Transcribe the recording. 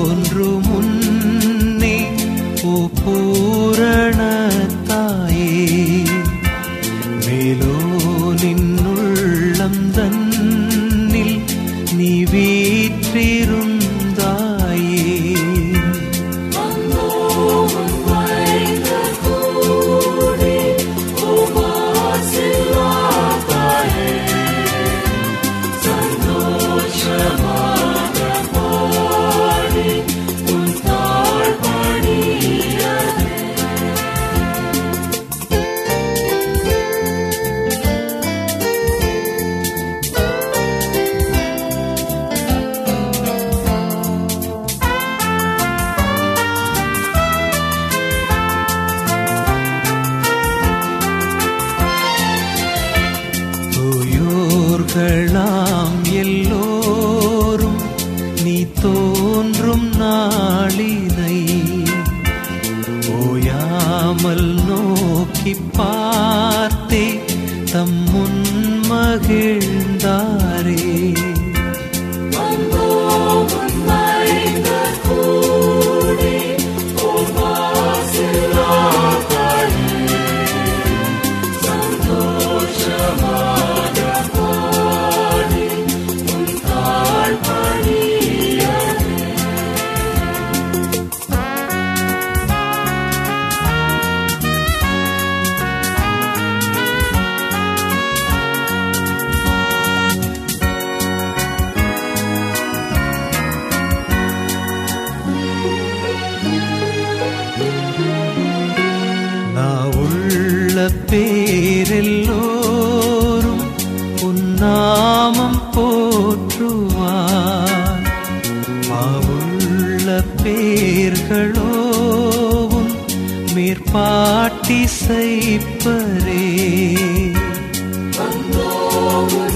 தோன்று முன்னே ஓ பூரண தாயே மேலோ நின்னுள்ளம் தன்னில் நீ வீற்றிருந்தாயே தூயோர்களாம் எல்லோரும் நீ தோன்றும் நாளினை ஓயாமல் நோக்கி பார்த்தே தம் முன் மகிழ்ந்தாரே நான் உள்ள பேரெல்லோரும் உன்னாமம் போற்றுவார் மாவுள்ள பேர்களோவும் மேற்பாட்டி செய்ப்பரே வந்தோம்